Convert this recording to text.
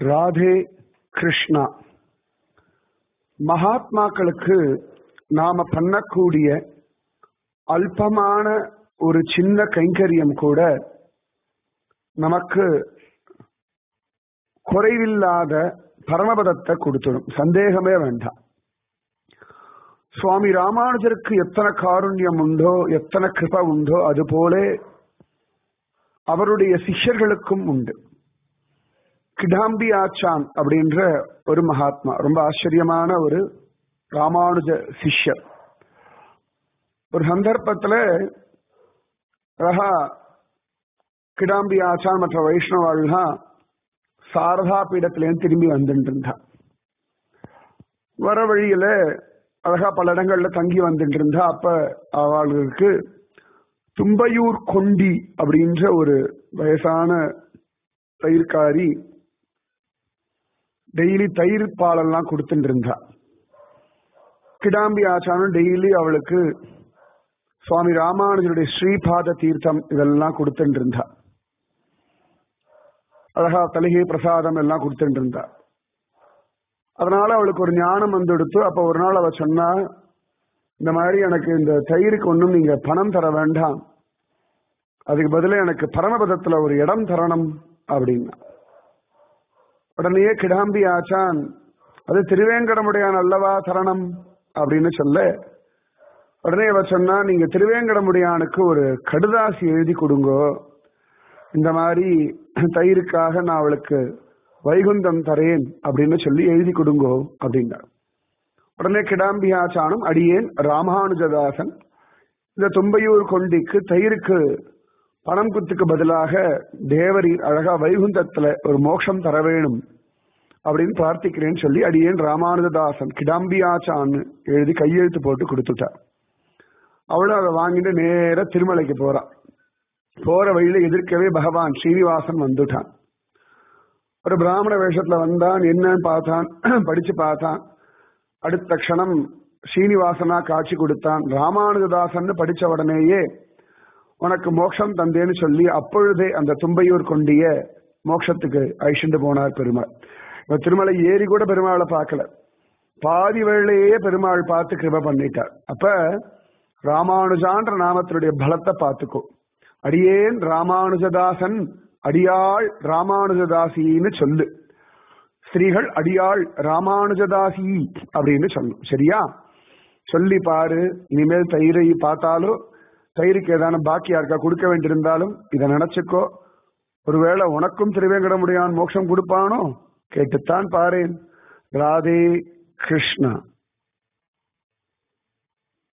ராதே கிருஷ்ணா மகாத்மாக்களுக்கு நாம பண்ணக்கூடிய அல்பமான ஒரு சின்ன கைங்கரியம் கூட நமக்கு குறைவில்லாத பரமபதத்தை கொடுத்துடும் சந்தேகமே வேண்டாம் சுவாமி ராமானுஜருக்கு எத்தனை காருண்யம் உண்டோ எத்தனை கிருப உண்டோ அது போல அவருடைய சிஷ்யர்களுக்கும் உண்டு கிடாம்பி ஆச்சான் அப்படின்ற ஒரு மகாத்மா ரொம்ப ஆச்சரியமான ஒரு ராமானுஜ சிஷ்யர் ஒரு சந்தர்ப்பத்துல அழகா கிடாம்பி ஆச்சான் மற்ற வைஷ்ணவாள்லாம் சாரதா பீடத்திலேருந்து திரும்பி வந்துட்டு இருந்தா வர வழியில அழகா பல இடங்கள்ல தங்கி வந்துட்டு இருந்தா அப்ப அவளுக்கு தும்பையூர் கொண்டி அப்படின்ற ஒரு வயசான தயிர்காரி டெய்லி தயிர் பாலெல்லாம் கொடுத்துட்டு இருந்தா கிடாம்பி ஆச்சாரம் டெய்லி அவளுக்கு சுவாமி ராமானுஜருடைய ஸ்ரீபாத தீர்த்தம் இதெல்லாம் கொடுத்துட்டு இருந்தா அழகா தலிகை பிரசாதம் எல்லாம் கொடுத்துட்டு இருந்தா அதனால அவளுக்கு ஒரு ஞானம் வந்து எடுத்து அப்ப ஒரு நாள் அவ சொன்னா இந்த மாதிரி எனக்கு இந்த தயிருக்கு ஒன்றும் நீங்க பணம் தர வேண்டாம் அதுக்கு பதிலாக எனக்கு பரமபதத்துல ஒரு இடம் தரணும் அப்படின்னா உடனே கிடாம்பி ஆச்சான் அது திருவேங்கடமுடையான் அல்லவா தரணம் அப்படின்னு சொல்ல உடனே அவ சொன்னா நீங்க திருவேங்கடமுடையானுக்கு ஒரு கடுதாசி எழுதி கொடுங்கோ இந்த மாதிரி தயிருக்காக நான் அவளுக்கு வைகுந்தம் தரேன் அப்படின்னு சொல்லி எழுதி கொடுங்கோ அப்படின்னார் உடனே கிடாம்பி ஆச்சானும் அடியேன் ராமானுஜதாசன் இந்த தும்பையூர் கொண்டிக்கு தயிருக்கு பணம் குத்துக்கு பதிலாக தேவரீர் அழகா வைகுந்தத்துல ஒரு மோட்சம் தர வேணும் அப்படின்னு பிரார்த்திக்கிறேன்னு சொல்லி அடியேன் ராமானுஜதாசன் கிடாம்பியாச்சான்னு எழுதி கையெழுத்து போட்டு கொடுத்துட்டார் அவளும் அதை வாங்கிட்டு நேர திருமலைக்கு போறான் போற வழியில எதிர்க்கவே பகவான் ஸ்ரீனிவாசன் வந்துட்டான் ஒரு பிராமண வேஷத்துல வந்தான் என்னன்னு பார்த்தான் படிச்சு பார்த்தான் அடுத்த க்ஷணம் ஸ்ரீனிவாசனா காட்சி கொடுத்தான் ராமானுஜதாசன் படிச்ச உடனேயே உனக்கு மோட்சம் தந்தேன்னு சொல்லி அப்பொழுதே அந்த தும்பையூர் கொண்டிய மோட்சத்துக்கு அழிச்சுட்டு போனார் பெருமாள் இப்ப திருமலை ஏறி கூட பெருமாளை பார்க்கல பாதி வேளையே பெருமாள் பார்த்து கிருப பண்ணிட்டார் அப்ப ராமானுஜான்ற நாமத்தினுடைய பலத்தை பார்த்துக்கோ அடியேன் ராமானுஜதாசன் அடியாள் ராமானுஜதாசின்னு சொல்லு ஸ்திரீகள் அடியாள் ராமானுஜதாசி அப்படின்னு சொல்லணும் சரியா சொல்லி பாரு இனிமேல் தயிரை பார்த்தாலோ தயிருக்கு ஏதான பாக்கியா இருக்கா கொடுக்க வேண்டியிருந்தாலும் இதை நினைச்சுக்கோ ஒருவேளை உனக்கும் திருவேங்கட முடியான் மோட்சம் கொடுப்பானோ கேட்டுத்தான் பாரேன் ராதே கிருஷ்ணா